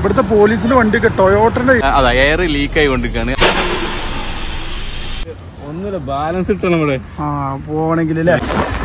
ഇവിടുത്തെ പോലീസിന്റെ വണ്ടിയൊക്കെ ടൊയോട്ടന്റെ അതാ എയർ ലീക്ക് ആയി കൊണ്ടിരിക്കാണ് ഒന്നുമില്ല ബാലൻസ് കിട്ടണം ഇവിടെ ആ പോകണമെങ്കിൽ അല്ലേ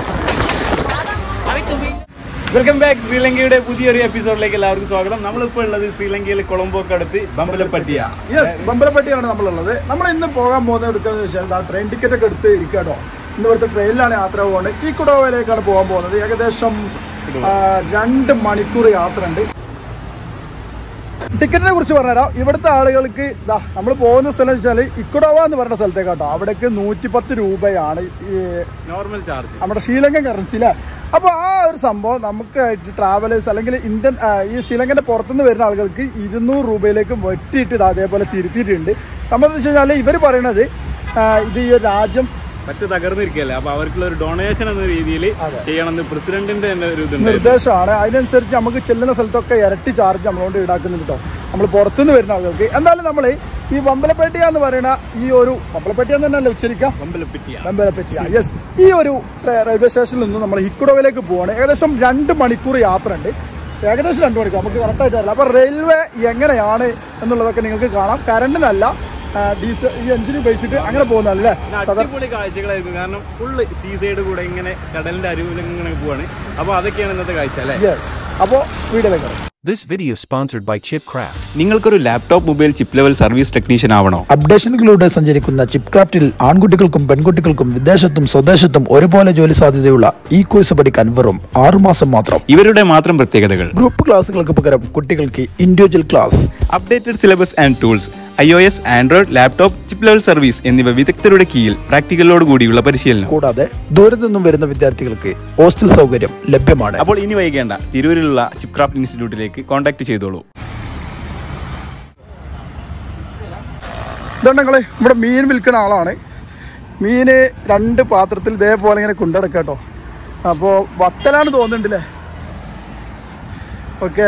വെൽക്കം ബാക്ക് ശ്രീലങ്കയുടെ പുതിയൊരു എപ്പിസോഡിലേക്ക് എല്ലാവർക്കും സ്വാഗതം നമ്മളിപ്പോൾ ഉള്ളത് ശ്രീലങ്കയിലെ കൊളംബോക്ക് അടുത്ത് ബമ്പലപ്പട്ടിയ യെസ് ബമ്പലപ്പട്ടിയാണ് നമ്മളുള്ളത് നമ്മൾ ഇന്ന് പോകാൻ പോകുന്നത് എടുക്കാന്ന് വെച്ചാൽ ആ ട്രെയിൻ ടിക്കറ്റ് ഒക്കെ എടുത്ത് ഇരിക്കാട്ടോ ഇന്ന് ഇവിടുത്തെ ട്രെയിനിലാണ് യാത്ര പോകുന്നത് ഈ കുടവയിലേക്കാണ് പോകാൻ പോകുന്നത് ഏകദേശം ആ, രണ്ട് മണിക്കൂർ യാത്ര ഉണ്ട് ടിക്കറ്റിനെ കുറിച്ച് പറഞ്ഞുതരാം ഇവിടുത്തെ ആളുകൾക്ക് ഇതാ നമ്മൾ പോകുന്ന സ്ഥലം വെച്ചാൽ ഇക്കുടവ എന്ന് പറയുന്ന സ്ഥലത്തേക്കാട്ടോ അവിടേക്ക് നൂറ്റിപ്പത്ത് രൂപയാണ് ഈ നോർമൽ ചാർജ് നമ്മുടെ ശ്രീലങ്കൻ കറൻസി അല്ലേ അപ്പോൾ ആ ഒരു സംഭവം നമുക്ക് ട്രാവലേഴ്സ് അല്ലെങ്കിൽ ഇന്ത്യൻ ആ, ഈ ശ്രീലങ്കന്റെ പുറത്തുനിന്ന് വരുന്ന ആളുകൾക്ക് ഇരുന്നൂറ് രൂപയിലേക്ക് വെട്ടിയിട്ട് ഇത് അതേപോലെ തിരുത്തിയിട്ടുണ്ട് സംബന്ധിച്ച് വെച്ച് കഴിഞ്ഞാൽ ഇവർ പറയണത് ആ, ഇത് ഈ ഒരു രാജ്യം പറ്റ് തകർന്നിരിക്കല്ലേ അപ്പൊ അവർക്കുള്ള ഒരു ഡൊണേഷൻ എന്ന രീതിയിൽ ചെയ്യണമെന്ന് പ്രസിഡന്റിന്റെ തന്നെ ഒരു ഇതുണ്ട് നിർദ്ദേശമാണ് അതിനനുസരിച്ച് നമുക്ക് ചെല്ലുന്ന സ്ഥലത്തൊക്കെ ഇരട്ടി ചാർജ് നമ്മളോട് ഈടാക്കുന്നുണ്ട് കേട്ടോ നമ്മൾ പുറത്തുനിന്ന് വരുന്ന ആളുകൾക്ക് എന്തായാലും നമ്മൾ ഈ വമ്പലപ്പേട്ട എന്ന് പറയുന്ന ഈ ഒരു വമ്പലപ്പേട്ട എന്ന് തന്നെയല്ലേ ഉച്ചരിക്കാം ബമ്പലപ്പട്ടിയ ബമ്പലപ്പറ്റിയ യെസ് ഈ ഒരു ട്രെ- റെയിൽവേ സ്റ്റേഷനിൽ നിന്ന് നമ്മൾ ഹിക്കുടവിലേക്ക് പോവാണ് ഏകദേശം രണ്ട് മണിക്കൂർ യാത്ര ഉണ്ട് ഏകദേശം രണ്ട് മണിക്കൂർ നമുക്ക് കറക്റ്റായിട്ട് അറിയില്ല അപ്പോൾ റെയിൽവേ എങ്ങനെയാണ് എന്നുള്ളതൊക്കെ നിങ്ങൾക്ക് കാണാം കറണ്ടിനല്ല ആ, ഡീസൽ ഈ എഞ്ചിൻ ഉപയോഗിച്ചിട്ട് അങ്ങനെ പോകുന്നതല്ലേ അടിപൊളി കാഴ്ചകളായിരിക്കും കാരണം ഫുള്ള് സീ സൈഡ് കൂടെ ഇങ്ങനെ കടലിന്റെ അരുവിൽ ഇങ്ങനെ പോവാണ് അപ്പൊ അതൊക്കെയാണ് ഇന്നത്തെ കാഴ്ച അല്ലേ യെസ് അപ്പോൾ വീഡിയോയിലേക്ക് വരാം. This video is sponsored by Chipcraft. നിങ്ങൾക്കൊരു laptop mobile chip level service technician ആവണോ അപ്ഡേഷനുകളിലൂടെ സഞ്ചരിക്കുന്ന ചിപ്പ് ക്രാഫ്റ്റിൽ ആൺകുട്ടികൾക്കും പെൺകുട്ടികൾക്കും വിദേശത്തും സ്വദേശത്തും ഒരുപോലെ ജോലി സാധ്യതയുള്ള ഈ കോഴ്സ് പഠിക്കാൻ വെറും ആറുമാസം മാത്രം ഇവരുടെ മാത്രം പ്രത്യേകതകൾ ഗ്രൂപ്പ് ക്ലാസുകൾക്ക് പകരം കുട്ടികൾക്ക് individual class updated syllabus and tools I O S Android laptop chip level service എന്നിവ വിദഗ്ധരുടെ കീഴിൽ പ്രാക്ടിക്കലോട് കൂടിയുള്ള പരിശീലനം കൂടാതെ ദൂരെ നിന്നും വരുന്ന വിദ്യാർത്ഥികൾക്ക് ഹോസ്റ്റൽ സൗകര്യം ലഭ്യമാണ് അപ്പോൾ ഇനി വൈകേണ്ട തിരൂരിലുള്ള ചിപ്പ് ക്രാഫ്റ്റ് ഇൻസ്റ്റിറ്റ്യൂട്ടിലേക്ക് കോൺടാക്ട് ചെയ്തോളൂ ഇതുകൊണ്ട് ഞങ്ങൾ ഇവിടെ മീൻ വിൽക്കുന്ന ആളാണ് മീന് രണ്ട് പാത്രത്തിൽ ഇതേപോലെ ഇങ്ങനെ കൊണ്ടുനടക്കുക കേട്ടോ അപ്പോൾ വത്തലാണ് തോന്നുന്നുണ്ടല്ലേ ഓക്കെ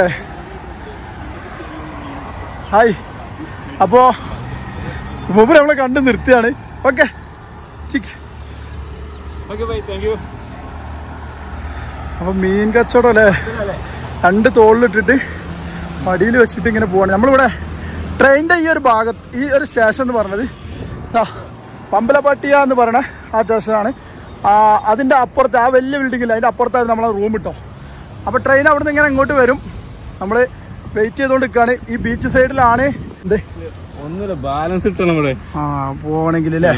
ഹായ് അപ്പോൾ മൂപ്പര് നമ്മളെ കണ്ട് നിർത്തിയാണ് ഓക്കെ ചിക്ക് ഓക്കെ ബൈ താങ്ക് യു അപ്പോൾ മീൻ കച്ചവടം അല്ലേ രണ്ട് തോളിലിട്ടിട്ട് മടിയിൽ വെച്ചിട്ട് ഇങ്ങനെ പോവാണ് നമ്മളിവിടെ ട്രെയിനിൻ്റെ ഈ ഒരു ഭാഗത്ത് ഈ ഒരു സ്റ്റേഷൻ എന്ന് പറഞ്ഞത് ദാ പമ്പലപ്പട്ടിയ എന്ന് പറയുന്ന ആ സ്റ്റേഷനാണ് അതിൻ്റെ അപ്പുറത്ത് ആ വലിയ ബിൽഡിങ്ങില്ല അതിൻ്റെ അപ്പുറത്തായിരുന്നു നമ്മളെ റൂം കിട്ടോ അപ്പോൾ ട്രെയിൻ അവിടെ നിന്ന് ഇങ്ങനെ ഇങ്ങോട്ട് വരും നമ്മൾ വെയിറ്റ് ചെയ്തുകൊണ്ട് നിൽക്കുകയാണ് ഈ ബീച്ച് സൈഡിലാണ് എന്ത് ഒന്നുമില്ല ബാലൻസ് കിട്ടണം ഇവിടെ ആ പോകണമെങ്കിൽ അല്ലേ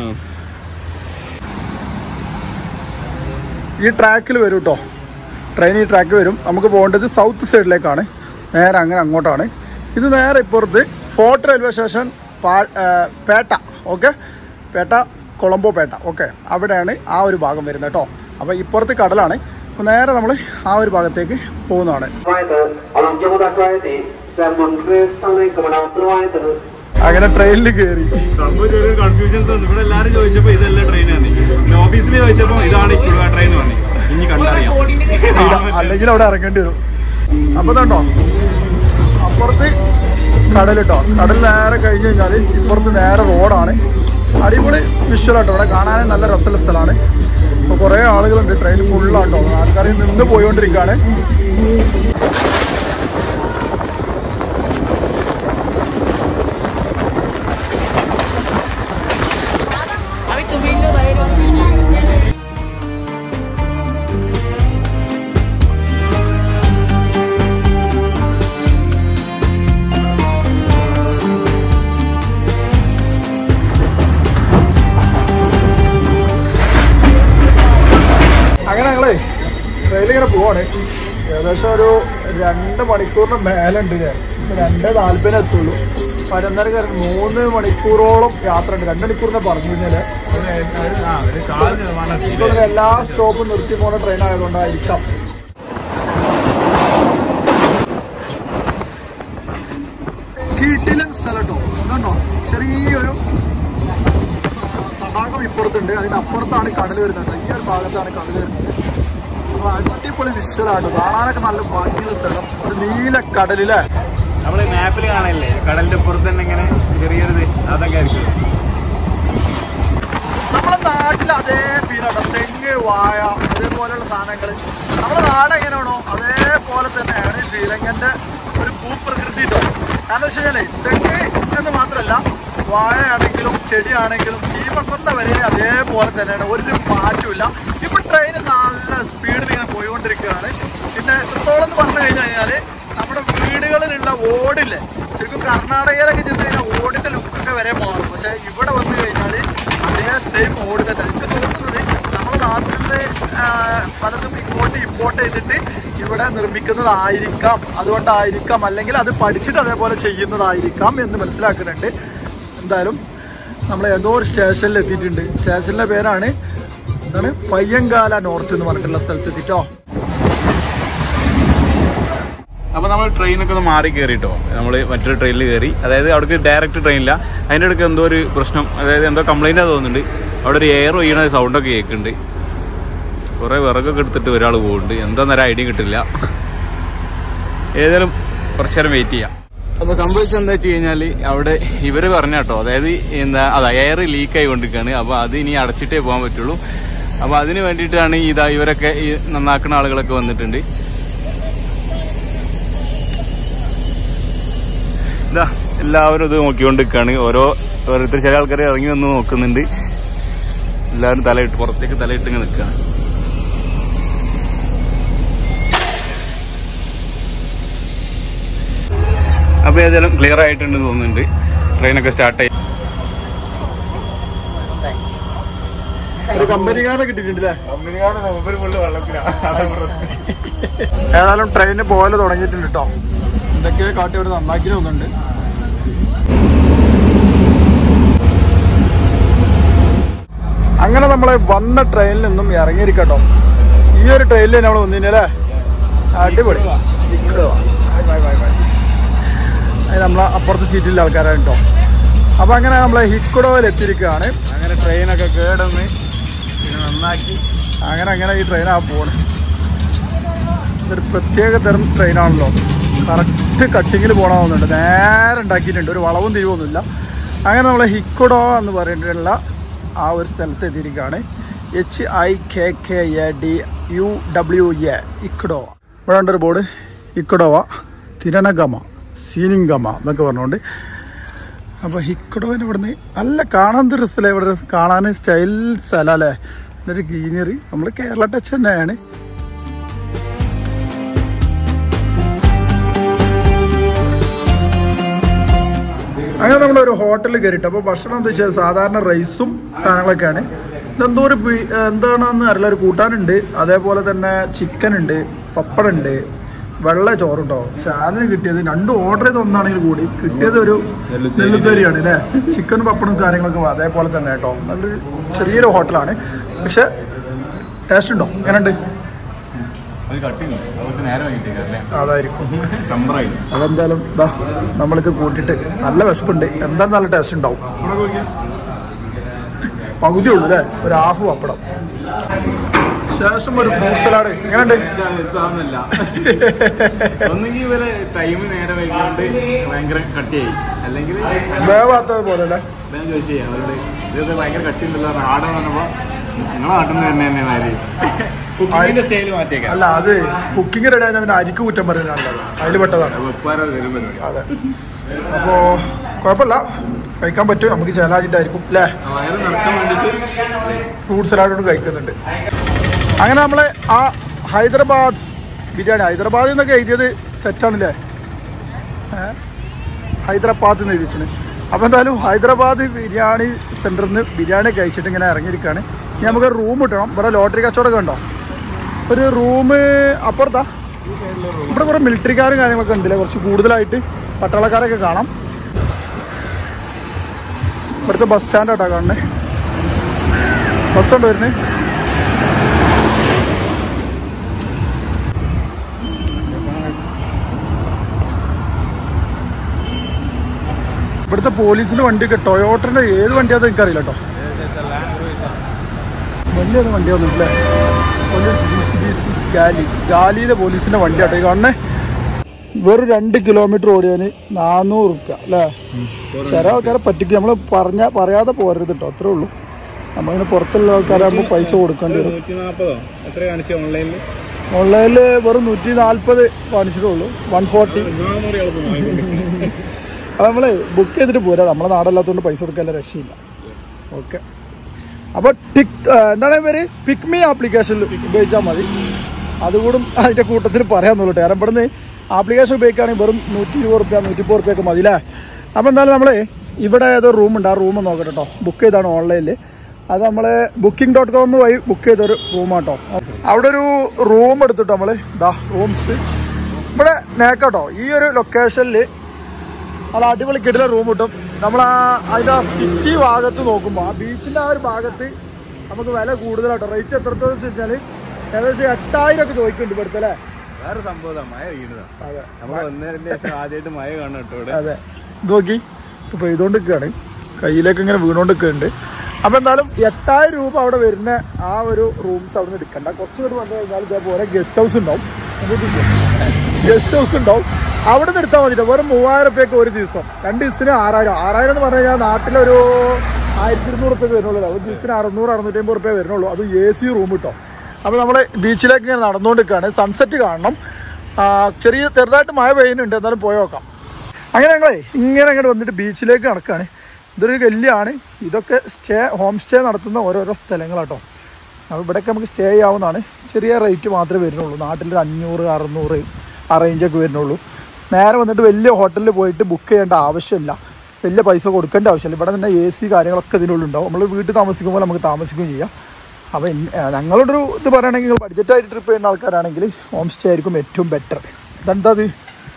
ഈ ട്രാക്കിൽ വരും കേട്ടോ ട്രെയിൻ ഈ ട്രാക്ക് വരും നമുക്ക് പോകേണ്ടത് സൗത്ത് സൈഡിലേക്കാണ് നേരെ അങ്ങനെ അങ്ങോട്ടാണ് ഇത് നേരെ ഇപ്പുറത്ത് ഫോർട്ട് റെയിൽവേ സ്റ്റേഷൻ പാ ആ, പേട്ട ഓക്കെ പേട്ട കൊളംബോ പേട്ട ഓക്കെ അവിടെയാണ് ആ ഒരു ഭാഗം വരുന്നത് കേട്ടോ അപ്പോൾ ഇപ്പുറത്ത് കടലാണ് അപ്പോൾ നേരെ നമ്മൾ ആ ഒരു ഭാഗത്തേക്ക് പോകുന്നതാണ് Writer, along Jamuda Friday, Salmon Grace, Stanley, Commander Writer. അങ്ങനെ ട്രെയിനിൽ കയറി സംഭവം ചെറിയൊരു കൺഫ്യൂഷൻ തോന്നി ഇവിടെ എല്ലാവരും ചോദിച്ചപ്പോ ഇതല്ല ട്രെയിനാണ് ഓഫീസിൽ ചോദിച്ചപ്പോ ഇതാണ് ഇപ്പോഴും ട്രെയിൻ പറഞ്ഞു ഇനി കണ്ടറിയാം അല്ലെങ്കിൽ അവിടെ ഇറങ്ങേണ്ടി വരും അപ്പൊ ഇതുണ്ടോ അപ്പുറത്ത് കടൽ കേട്ടോ കടൽ നേരെ കഴിഞ്ഞ് കഴിഞ്ഞാൽ ഇപ്പുറത്ത് നേരെ റോഡാണ് അടിപൊളി വിഷ്വലാട്ടോ ഇവിടെ കാണാനും നല്ല രസമുള്ള സ്ഥലമാണ് അപ്പോൾ കുറേ ആളുകളുണ്ട് ട്രെയിൻ ഫുള്ളാട്ടോ ആൾക്കാർ നിന്ന് പോയിക്കൊണ്ടിരിക്കുകയാണ് അങ്ങനെ ഞങ്ങളേ ട്രെയിൻ ഇങ്ങനെ പോവാണ് ഏകദേശം ഒരു രണ്ട് മണിക്കൂറിന് മേലെ ഉണ്ട് ഞാൻ ഇപ്പൊ രണ്ട് നാല്പതിന് എത്തുള്ളൂ പതിനൊന്നര കയറി മൂന്ന് മണിക്കൂറോളം യാത്ര ഉണ്ട് രണ്ട് മണിക്കൂറിനെ പറഞ്ഞു കഴിഞ്ഞാല് എനിക്ക് തോന്നുന്നു എല്ലാ സ്റ്റോപ്പും നിർത്തി പോകുന്ന ട്രെയിൻ ആയതുകൊണ്ടായിരിക്കാം കീട്ടിലൻ സ്ഥലം കേട്ടോ അതുകൊണ്ടോ ചെറിയൊരു തടാകം ഇപ്പുറത്തുണ്ട് അതിന്റെ അപ്പുറത്താണ് കടൽ വരുന്നത് ഈ ഒരു ഭാഗത്താണ് കടൽ വരുന്നത് അപ്പൊ അടിപൊളി വിഷ്വലാണ് കാണാനൊക്കെ നല്ല ഭംഗിയുള്ള സ്ഥലം ഒരു നീല കടലിലെ നമ്മള് മാപ്പിൽ കാണല്ലേ കടലിന്റെ പുറത്ത് തന്നെ ഇങ്ങനെ ചെറിയൊരു ഇത് അതൊക്കെ ആയിരിക്കും നമ്മുടെ നാട്ടിൽ അതേ ഫീലാണ് തെങ്ങ് വാഴ അതേപോലെയുള്ള സാധനങ്ങൾ നമ്മുടെ നാട് എങ്ങനെയാണോ അതേപോലെ തന്നെയാണ് ശ്രീലങ്കന്റെ ഒരു ഭൂപ്രകൃതി ട്ടോ കാരണം വെച്ച് കഴിഞ്ഞാലേ തെങ്ങ് എന്ന് മാത്രമല്ല വാഴയാണെങ്കിലും ചെടിയാണെങ്കിലും ചീമക്കൊന്ന വരെ അതേപോലെ തന്നെയാണ് ഒരു മാറ്റമില്ല ഇപ്പൊ ട്രെയിൻ നല്ല സ്പീഡിൽ ഇങ്ങനെ പോയിക്കൊണ്ടിരിക്കുകയാണ് പിന്നെ എത്രത്തോളം എന്ന് പറഞ്ഞു കഴിഞ്ഞു കഴിഞ്ഞാല് നമ്മുടെ വീടുകളിലുള്ള ഓടില്ലേ ശരിക്കും കർണാടകയിലൊക്കെ ചെന്ന് കഴിഞ്ഞാൽ ഓടിന്റെ ലുക്കൊക്കെ വരെ മാറും പക്ഷെ ഇവിടെ വന്നു കഴിഞ്ഞാൽ അതേ സെയിം ഓട് തന്നെ എനിക്ക് തോന്നുന്നത് നമ്മുടെ നാട്ടിലെ ആ, പലതും ഇങ്ങോട്ട് ഇമ്പോർട്ട് ചെയ്തിട്ട് ഇവിടെ നിർമ്മിക്കുന്നതായിരിക്കാം അതുകൊണ്ടായിരിക്കാം അല്ലെങ്കിൽ അത് പഠിച്ചിട്ട് അതേപോലെ ചെയ്യുന്നതായിരിക്കാം എന്ന് മനസ്സിലാക്കുന്നുണ്ട് എന്തായാലും നമ്മൾ ഏതോ ഒരു സ്റ്റേഷനിൽ എത്തിയിട്ടുണ്ട് സ്റ്റേഷനിലെ പേരാണ് എന്താണ് പയ്യങ്കാല നോർത്ത് എന്ന് പറഞ്ഞിട്ടുള്ള സ്ഥലത്ത് എത്തിട്ടോ അപ്പൊ നമ്മൾ ട്രെയിനൊക്കെ ഒന്ന് മാറി കയറിട്ടോ നമ്മൾ മറ്റൊരു ട്രെയിനിൽ കയറി അതായത് അവിടേക്ക് ഡയറക്റ്റ് ട്രെയിനില്ല അതിൻ്റെ ഇടയ്ക്ക് എന്തോ ഒരു പ്രശ്നം അതായത് എന്തോ കംപ്ലൈൻറ്റാ തോന്നുന്നുണ്ട് അവിടെ ഒരു എയർ ഒയ്യണ സൗണ്ടൊക്കെ കേൾക്കുന്നുണ്ട് കുറേ വിറകൊക്കെ എടുത്തിട്ട് ഒരാൾ പോകുന്നുണ്ട് എന്താന്നൊരു ഐഡിയ കിട്ടില്ല ഏതായാലും കുറച്ചു നേരം വെയിറ്റ് ചെയ്യാം അപ്പോൾ സംഭവിച്ചത് എന്താ വെച്ച് കഴിഞ്ഞാൽ അവിടെ ഇവർ പറഞ്ഞ കേട്ടോ അതായത് എന്താ അതാ എയർ ലീക്ക് ആയിക്കൊണ്ടിരിക്കുകയാണ് അപ്പോൾ അത് ഇനി അടച്ചിട്ടേ പോകാൻ പറ്റുള്ളൂ അപ്പോൾ അതിന് വേണ്ടിയിട്ടാണ് ഇതാ ഇവരൊക്കെ ഈ നന്നാക്കുന്ന ആളുകളൊക്കെ വന്നിട്ടുണ്ട് ഇതാ എല്ലാവരും ഇത് നോക്കിക്കൊണ്ട് നിൽക്കുകയാണ് ഓരോ ഓരോരുത്തർ ചില ആൾക്കാർ ഇറങ്ങി വന്ന് നോക്കുന്നുണ്ട് എല്ലാവരും തലയിട്ട് പുറത്തേക്ക് തലയിട്ട് ഇങ്ങനെ നിൽക്കുകയാണ് അപ്പൊ ഏതായാലും ക്ലിയർ ആയിട്ടുണ്ട് തോന്നുന്നുണ്ട് ട്രെയിനൊക്കെ സ്റ്റാർട്ട് ആയി ഒരു കമ്പനിക്കാരെ കിട്ടിയിട്ടുണ്ട് ഏതായാലും ട്രെയിന് പോകല് തുടങ്ങിയിട്ടുണ്ട് കേട്ടോ എന്തൊക്കെ കാട്ടി അവർ നന്നാക്കി തോന്നുന്നുണ്ട് അങ്ങനെ നമ്മളെ വന്ന ട്രെയിനിൽ നിന്നും ഇറങ്ങിയിരിക്കട്ടോ ഈ ഒരു ട്രെയിനിൽ നമ്മൾ വന്നില്ലേ അടിപൊളി ഇങ്ങോട്ട് വാ. Bye, bye, bye, bye. അത് നമ്മളെ അപ്പുറത്തെ സീറ്റിലെ ആൾക്കാരാണ് കേട്ടോ അപ്പൊ അങ്ങനെ നമ്മളെ ഹിക്കുടോയിൽ എത്തിയിരിക്കുകയാണ് അങ്ങനെ ട്രെയിനൊക്കെ കേടന്ന് പിന്നെ നന്നാക്കി അങ്ങനെ അങ്ങനെ ഈ ട്രെയിനാ പോണേ ഇതൊരു പ്രത്യേക തരം ട്രെയിനാണല്ലോ കറക്റ്റ് കട്ടിങ്ങിൽ പോകണമെന്നുണ്ട് നേരെ ഉണ്ടാക്കിയിട്ടുണ്ട് ഒരു വളവും തിരിവൊന്നുമില്ല അങ്ങനെ നമ്മൾ ഹിക്കുഡോ എന്ന് പറഞ്ഞിട്ടുള്ള ആ ഒരു സ്ഥലത്ത് എത്തിയിരിക്കുകയാണ് H I K K A D U W A Hikkaduwa ഇവിടെ ഉണ്ടൊരു ബോർഡ് ഇക്കഡോവ തിരണഗമ സീനിങ്കമ എന്നൊക്കെ പറഞ്ഞുകൊണ്ട് അപ്പോൾ ഹിക്കഡോവിന് ഇവിടുന്ന് നല്ല കാണാൻ രസമല്ലേ ഇവിടെ രസം- കാണാൻ സ്റ്റൈൽ സ്ഥലം അല്ലേ ഇതൊരു ഗ്രീനറി നമ്മൾ കേരള ടച്ച് തന്നെയാണ് അങ്ങനെ നമ്മൾ ഒരു ഹോട്ടലിൽ കയറിയിട്ട് അപ്പോൾ ഭക്ഷണം എന്താ വെച്ചാൽ സാധാരണ റൈസും സാധനങ്ങളൊക്കെയാണ് ഇതെന്തോ ഒരു പി- എന്താണെന്ന് അറിയില്ല ഒരു കൂട്ടാനുണ്ട് അതേപോലെ തന്നെ ചിക്കൻ ഉണ്ട് പപ്പടം ഉണ്ട് വെള്ള ചോറുണ്ടോ പക്ഷെ അതിന് കിട്ടിയത് രണ്ടും ഓർഡർ ചെയ്ത് ഒന്നാണെങ്കിൽ കൂടി കിട്ടിയത് ഒരു നെല്ലുത്തേരിയാണ് അല്ലേ ചിക്കനും പപ്പടും കാര്യങ്ങളൊക്കെ അതേപോലെ തന്നെ കേട്ടോ നല്ലൊരു ചെറിയൊരു ഹോട്ടലാണ് പക്ഷെ ടേസ്റ്റ് ഉണ്ടോ എങ്ങനെയുണ്ട് അത് കട്ടിങ് അവർക്ക് നേരം വൈകിട്ടേക്കല്ലേ അതായിരിക്കും ടമ്പറായി അതെന്തായാലും ഇതാ നമ്മളിത് കൂട്ടിയിട്ട് നല്ല വിശപ്പുണ്ട് എന്തായാലും നല്ല ടേസ്റ്റ് ഉണ്ടാവും പകുതി ഉള്ളൂ അല്ലേ ഒരു ഹാഫ് പപ്പടം ശേഷം ഒരു ഫ്രൂട്ട് സലാഡ് എങ്ങനെയുണ്ട് എത്താവുന്നില്ല ഒന്നെങ്കിൽ ഇവരെ ടൈം നേരെ വൈകിട്ട് ഭയങ്കര കട്ടിയായി അല്ലെങ്കിൽ വേവാത്തത് പോലെ അല്ലേ ഞാൻ ചോദിച്ചേ അവരോട് ഇതൊക്കെ ഭയങ്കര കട്ടിയുണ്ടല്ലോ നാടെന്ന് പറഞ്ഞപ്പോ നിങ്ങളെ നാട്ടിൽ നിന്ന് തന്നെ തന്നെ നാല് കുക്കിങ്ങിന്റെ സ്റ്റൈല് മാറ്റിയേക്കാം അല്ല അത് കുക്കിംഗ് റെഡി ആയാൽ പിന്നെ അരിക്ക് കുറ്റം പറയുന്നതാണ് അതിൽ പെട്ടതാണ് വെപ്പാരോ തരും പരിപാടി അതെ അപ്പോൾ കുഴപ്പമില്ല കഴിക്കാൻ പറ്റും നമുക്ക് ചേലാജിട്ടായിരിക്കും അല്ലേ വയറ് നിറക്കാൻ വേണ്ടിട്ട് ഫ്രൂട്ട് സലാഡോട് കഴിക്കുന്നുണ്ട് അങ്ങനെ നമ്മൾ ആ ഹൈദരാബാദ് ബിരിയാണി ഹൈദരാബാദിൽ നിന്നൊക്കെ എഴുതിയത് തെറ്റാണല്ലേ ഏ? ഹൈദരാബാദ് എന്ന് എഴുതിച്ചിന് അപ്പോൾ എന്തായാലും ഹൈദരാബാദ് ബിരിയാണി സെൻറ്ററിൽ നിന്ന് ബിരിയാണി കഴിച്ചിട്ട് ഇങ്ങനെ ഇറങ്ങിയിരിക്കുകയാണ് ഇനി നമുക്ക് റൂം കിട്ടണം ഇവിടെ ലോട്ടറി കച്ചവടമൊക്കെ ഉണ്ടോ ഒരു റൂം അപ്പുറത്താ ഇവിടെ കുറേ മിലിറ്ററിക്കാരും കാര്യങ്ങളൊക്കെ ഉണ്ടല്ലേ കുറച്ച് കൂടുതലായിട്ട് പട്ടാളക്കാരൊക്കെ കാണാം ഇവിടുത്തെ ബസ് സ്റ്റാൻഡാട്ടോ കാണുന്നത് ബസ്സുണ്ട് വരുന്നത് ഇവിടുത്തെ പോലീസിന്റെ വണ്ടിയൊക്കെ ടൊയോട്ടന്റെ ഏത് വണ്ടിയാണെന്ന് എനിക്കറിയില്ല കേട്ടോ വലിയ വണ്ടിയൊന്നും ഇല്ലേ police D C B C Galle ഗാലിയിലെ പോലീസിന്റെ വണ്ടിയാട്ടോ ഈ കാണുന്നേ വെറും രണ്ട് കിലോമീറ്റർ ഓടിയാന് നാനൂറ് റുപ്യ അല്ലേ ചില ആൾക്കാരെ പറ്റിക്കും നമ്മൾ പറഞ്ഞ പറയാതെ പോരരുത് കേട്ടോ അത്രേ ഉള്ളൂ നമ്മളിങ്ങനെ പുറത്തുള്ള ആൾക്കാരാകുമ്പോൾ പൈസ കൊടുക്കേണ്ടി വരും നൂറ്റി നാൽപ്പതോ എത്ര കാണിച്ചു ഓൺലൈനിൽ ഓൺലൈനിൽ വെറും നൂറ്റി നാൽപ്പത് കാണിച്ചിട്ടുള്ളൂ വൺ ഫോർട്ടി നാനൂറ് അപ്പോൾ നമ്മൾ ബുക്ക് ചെയ്തിട്ട് പോരാ നമ്മളെ നാടല്ലാത്തതുകൊണ്ട് പൈസ കൊടുക്കാൻ രക്ഷയില്ല ഓക്കെ അപ്പോൾ ടിക് എന്താണ് പേര് പിക് മീ ആപ്ലിക്കേഷനിൽ ഉപയോഗിച്ചാൽ മതി അതുകൂടും അതിൻ്റെ കൂട്ടത്തിൽ പറയാമെന്നുള്ളൂ കാരണം ഇവിടുന്ന് ആപ്ലിക്കേഷൻ ഉപയോഗിക്കുകയാണെങ്കിൽ വെറും നൂറ്റി ഇരുപത് റുപ്യ നൂറ്റി മുപ്പത് റുപ്യൊക്കെ മതി അല്ലേ അപ്പോൾ എന്തായാലും നമ്മൾ ഇവിടെ ഏതോ റൂമുണ്ട് ആ റൂം നോക്കട്ടെ കേട്ടോ ബുക്ക് ചെയ്താണ് ഓൺലൈനിൽ അത് നമ്മൾ ബുക്കിംഗ് ഡോട്ട് കോം വഴി ബുക്ക് ചെയ്തൊരു റൂമാട്ടോ അവിടെ ഒരു റൂം എടുത്തിട്ടോ നമ്മൾ ഇതാ റൂംസ് ഇവിടെ നേക്കാട്ടോ ഈ ഒരു ലൊക്കേഷനിൽ നല്ല അടിപൊളി കിടില റൂം കിട്ടും നമ്മൾ ആ അതിൻ്റെ ആ സിറ്റി ഭാഗത്ത് നോക്കുമ്പോൾ ആ ബീച്ചിൻ്റെ ആ ഒരു ഭാഗത്ത് നമുക്ക് വില കൂടുതലാട്ടോ റേറ്റ് എത്രത്തോളം വെച്ച് കഴിഞ്ഞാൽ ഏകദേശം എട്ടായിരം ഒക്കെ ചോദിക്കുന്നുണ്ട് ഇവിടുത്തെ അല്ലേ വേറെ സംഭവം മഴ വീണതാ അതെ നമ്മൾ വന്നതിന് ശേഷം ആദ്യമായിട്ട് മഴ കാണണം കേട്ടോ ഇവിടെ അതെ ഇത് നോക്കി ഇപ്പോൾ പെയ്തുകൊണ്ടിരിക്കുകയാണ് കയ്യിലേക്ക് ഇങ്ങനെ വീണുകൊണ്ടിരിക്കുന്നുണ്ട് അപ്പോൾ എന്തായാലും എട്ടായിരം രൂപ അവിടെ വരുന്ന ആ ഒരു റൂംസ് അവിടെ നിന്ന് എടുക്കണ്ട കുറച്ച് പേര് വന്നു കഴിഞ്ഞാൽ ഇതേപോലെ ഗസ്റ്റ് ഹൗസ് ഉണ്ടാവും ഗസ്റ്റ് ഹൗസ് ഉണ്ടാവും അവിടെ നിന്ന് എടുത്താൽ മതി വെറും മൂവായിരം റുപ്യൊക്കെ ഒരു ദിവസം രണ്ട് ദിവസത്തിന് ആറായിരം ആറായിരം എന്ന് പറഞ്ഞു കഴിഞ്ഞാൽ നാട്ടിലൊരു ആയിരത്തി ഇരുന്നൂറ് റുപ്യ വരുന്നുള്ളൂ ഒരു ദിവസത്തിന് അറുന്നൂറ് അറുന്നൂറ്റി അമ്പത് റുപ്യ വരുന്നുള്ളൂ അത് എ സി റൂം കിട്ടോ അപ്പോൾ നമ്മൾ ബീച്ചിലേക്ക് ഇങ്ങനെ നടന്നുകൊണ്ടിരിക്കുകയാണ് സൺസെറ്റ് കാണണം ആ, ചെറിയ ചെറുതായിട്ട് മഴ പെയ്യുന്നുണ്ട് എന്തായാലും പോയി നോക്കാം അങ്ങനെ ഞങ്ങളെ ഇങ്ങനെ അങ്ങോട്ട് വന്നിട്ട് ബീച്ചിലേക്ക് നടക്കുകയാണ് ഇതൊരു ഗല്ലിയാണ് ഇതൊക്കെ സ്റ്റേ ഹോം സ്റ്റേ നടത്തുന്ന ഓരോരോ സ്ഥലങ്ങളാട്ടോ അപ്പോൾ ഇവിടെയൊക്കെ നമുക്ക് സ്റ്റേ ചെയ്യാവുന്നതാണ് ചെറിയ റേറ്റ് മാത്രമേ വരുന്നുള്ളൂ നാട്ടിലൊരു അഞ്ഞൂറ് അറുന്നൂറ് ആ റേഞ്ചൊക്കെ വരുന്നുള്ളൂ നേരെ വന്നിട്ട് വലിയ ഹോട്ടലിൽ പോയിട്ട് ബുക്ക് ചെയ്യേണ്ട ആവശ്യമില്ല വലിയ പൈസ കൊടുക്കേണ്ട ആവശ്യമില്ല ഇവിടെ തന്നെ എ സി കാര്യങ്ങളൊക്കെ ഇതിനുള്ളിൽ ഉണ്ടാവും നമ്മൾ വീട്ടിൽ താമസിക്കുമ്പോൾ നമുക്ക് താമസിക്കുകയും ചെയ്യാം അപ്പോൾ ഇൻ- ആ, ഞങ്ങളുടെ ഒരു ഇത് പറയുകയാണെങ്കിൽ നിങ്ങൾ ബഡ്ജറ്റായിട്ട് ട്രിപ്പ് ചെയ്യുന്ന ആൾക്കാരാണെങ്കിൽ ഹോം സ്റ്റേ ആയിരിക്കും ഏറ്റവും ബെറ്റർ ഇതെന്താ ഇത്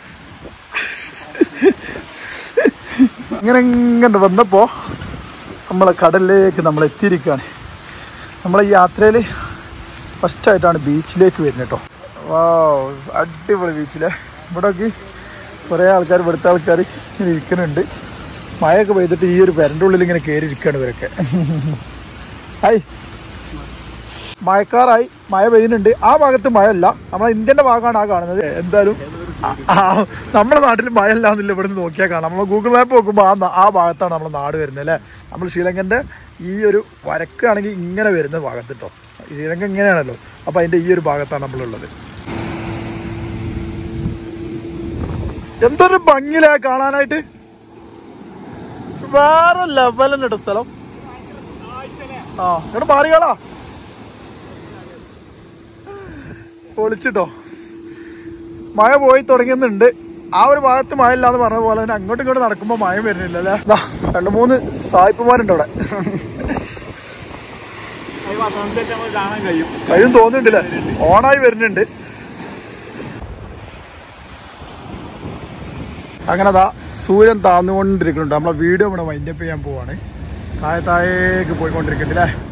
ഇങ്ങനെ ഇങ്ങനെ വന്നപ്പോൾ നമ്മളെ കടലിലേക്ക് നമ്മൾ എത്തിയിരിക്കുകയാണ് നമ്മളെ ഈ യാത്രയിൽ ഫസ്റ്റായിട്ടാണ് ബീച്ചിലേക്ക് വരുന്നത് കേട്ടോ വാ അടിപൊളി ബീച്ചിലെ ഇവിടെയൊക്കെ കുറേ ആൾക്കാർ ഇവിടുത്തെ ആൾക്കാർ ഇങ്ങനെ ഇരിക്കുന്നുണ്ട് മഴയൊക്കെ പെയ്തിട്ട് ഈ ഒരു പെരൻ്റെ ഉള്ളിൽ ഇങ്ങനെ കയറി ഇരിക്കുകയാണ് ഇവരൊക്കെ ഹായ് മഴക്കാറായി മഴ പെയ്യുന്നുണ്ട് ആ ഭാഗത്ത് മഴയല്ല നമ്മളെ ഇന്ത്യൻ്റെ ഭാഗമാണ് ആ കാണുന്നത് എന്തായാലും ആ- ആ, നമ്മുടെ നാട്ടിൽ മഴയല്ല എന്നില്ല ഇവിടെ നിന്ന് നോക്കിയാൽ കാണാം നമ്മൾ ഗൂഗിൾ മാപ്പ് നോക്കുമ്പോൾ ആ ന- ആ ഭാഗത്താണ് നമ്മുടെ നാട് വരുന്നത് അല്ലേ നമ്മൾ ശ്രീലങ്കൻ്റെ ഈ ഒരു വരക്കാണെങ്കിൽ ഇങ്ങനെ വരുന്ന ഭാഗത്ത് കേട്ടോ ശ്രീലങ്ക ഇങ്ങനെയാണല്ലോ അപ്പോൾ അതിൻ്റെ ഈ ഒരു ഭാഗത്താണ് നമ്മളുള്ളത് എന്തൊരു ഭംഗിയിലാ കാണാനായിട്ട് വേറെ ലെവൽ തന്നെ കേട്ടോ സ്ഥലം ആ ഇങ്ങോട്ട് മാറിയാളാ പൊളിച്ചിട്ടോ മഴ പോയി തുടങ്ങുന്നുണ്ട് ആ ഒരു ഭാഗത്ത് മഴ ഇല്ലാന്ന് പറഞ്ഞ പോലെ തന്നെ അങ്ങോട്ടും ഇങ്ങോട്ടും നടക്കുമ്പോൾ മഴ വരുന്നില്ല അല്ലേ ദാ, രണ്ട് മൂന്ന് സായിപ്പുമാരുണ്ട് അവിടെ കാണാൻ കഴിയും കഴിയും തോന്നുന്നുണ്ടല്ലേ ഓണായി വരുന്നുണ്ട് അങ്ങനെ ദാ സൂര്യൻ താന്നുകൊണ്ടിരിക്കുന്നുണ്ട് നമ്മളെ വീഡിയോ ഇവിടെ വൈൻഡപ്പ് ചെയ്യാൻ പോവാണ് താഴെ താഴേക്ക് പോയിക്കൊണ്ടിരിക്കുന്നുണ്ട് അല്ലേ